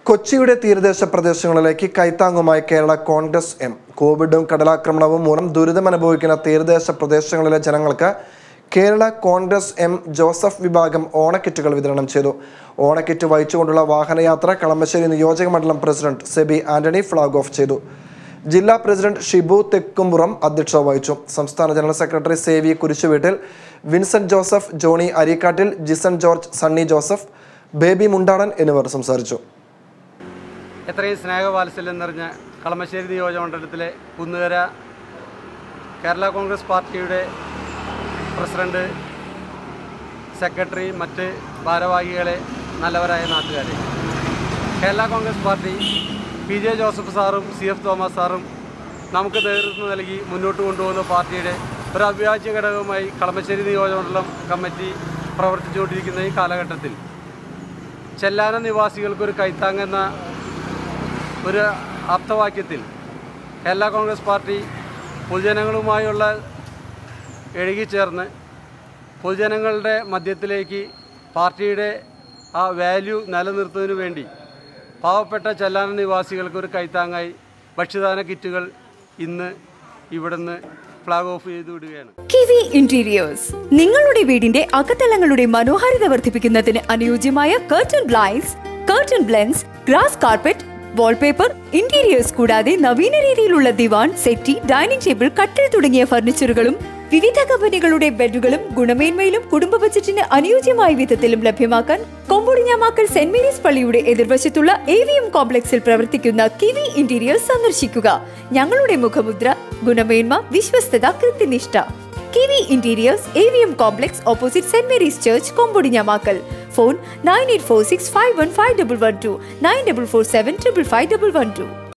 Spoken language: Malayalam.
കൊച്ചിയുടെ തീരദേശ പ്രദേശങ്ങളിലേക്ക് കൈത്താങ്ങുമായി കേരള കോൺഗ്രസ് എം കോവിഡും കടലാക്രമണവും മൂലം ദുരിതമനുഭവിക്കുന്ന തീരദേശ പ്രദേശങ്ങളിലെ ജനങ്ങൾക്ക് കേരള കോൺഗ്രസ് എം ജോസഫ് വിഭാഗം ഓണക്കിറ്റുകൾ വിതരണം ചെയ്തു ഓണക്കിറ്റ് വഹിച്ചുകൊണ്ടുള്ള വാഹനയാത്ര കളമശ്ശേരി നിയോജക മണ്ഡലം president Sebi Antony flag off ചെയ്തു ജില്ലാ പ്രസിഡന്റ് ഷിബു തെക്കുംപുറം അധ്യക്ഷത വഹിച്ചു സംസ്ഥാന ജനറൽ സെക്രട്ടറി സേവി കുരിശുവീട്ടിൽ വിൻസെന്റ് ജോസഫ് ജോണി അരീക്കാട്ടിൽ ജിസൺ ജോർജ് സണ്ണി ജോസഫ് ബേബി മുണ്ടാടൻ എന്നിവർ സംസാരിച്ചു എത്രയും സ്നേഹവാത്സല്യം നിറഞ്ഞ കളമശ്ശേരി നിയോജകമണ്ഡലത്തിലെ കുന്നുകര കേരള കോൺഗ്രസ് പാർട്ടിയുടെ പ്രസിഡന്റ് സെക്രട്ടറി മറ്റ് ഭാരവാഹികളെ നല്ലവരായ നാട്ടുകാരെ Kerala Congress party P J Joseph സാറും സി എഫ് തോമസ് സാറും നമുക്ക് നേതൃത്വം നൽകി മുന്നോട്ട് കൊണ്ടുപോകുന്ന പാർട്ടിയുടെ ഒരു അവിഭാജ്യ ഘടകമായി കളമശ്ശേരി നിയോജകമണ്ഡലം കമ്മിറ്റി പ്രവർത്തിച്ചുകൊണ്ടിരിക്കുന്ന ഈ കാലഘട്ടത്തിൽ ചെല്ലാന നിവാസികൾക്കൊരു കൈത്താങ്ങെന്ന ഒരു ആപ്തവാക്യത്തിൽ കേരള കോൺഗ്രസ് പാർട്ടി പൊതുജനങ്ങളുമായുള്ള ഇഴുകിച്ചേർന്ന് പൊതുജനങ്ങളുടെ മധ്യത്തിലേക്ക് പാർട്ടിയുടെ ആ വാല്യൂ നിലനിർത്തുന്നതിനു വേണ്ടി പാവപ്പെട്ട ചെല്ലാന നിവാസികൾക്ക് ഒരു കൈത്താങ്ങായി ഭക്ഷ്യദാന കിറ്റുകൾ ഇന്ന് ഇവിടുന്ന് ഫ്ലാഗ് ഓഫ് ചെയ്തു വിടുകയാണ് കിവി ഇന്റീരിയേഴ്സ് നിങ്ങളുടെ വീടിന്റെ അകത്തളങ്ങളുടെ മനോഹാരിത വർദ്ധിപ്പിക്കുന്നതിന് അനുയോജ്യമായ curtain blinds curtain blinds grass carpet wallpaper interiors കൂടാതെ നവീന രീതിയിലുള്ള ദിവാൻ സെറ്റി ഡൈനിങ് ടേബിൾ കട്ടിൽ തുടങ്ങിയ ഫർണിച്ചറുകളും വിവിധ കമ്പനികളുടെ ബെഡുകളും ഗുണമേന്മയിലും കുടുംബ ബജറ്റിന് അനുയോജ്യമായ വിധത്തിലും ലഭ്യമാക്കാൻ കൊമ്പുടിഞ്ഞാമാക്കൽ സെന്റ് മേരീസ് പള്ളിയുടെ എതിർവശത്തുള്ള എ വി എം കോംപ്ലക്സിൽ പ്രവർത്തിക്കുന്ന കിവി ഇന്റീരിയേഴ്സ് സന്ദർശിക്കുക ഞങ്ങളുടെ മുഖമുദ്ര ഗുണമേന്മ വിശ്വസ്തത കൃത്യനിഷ്ഠ Kiwi interiors A V M complex opposite Saint Mary's church Kombudinjamakkal phone nine eight four six five one five double one two nine double four seven triple five double one to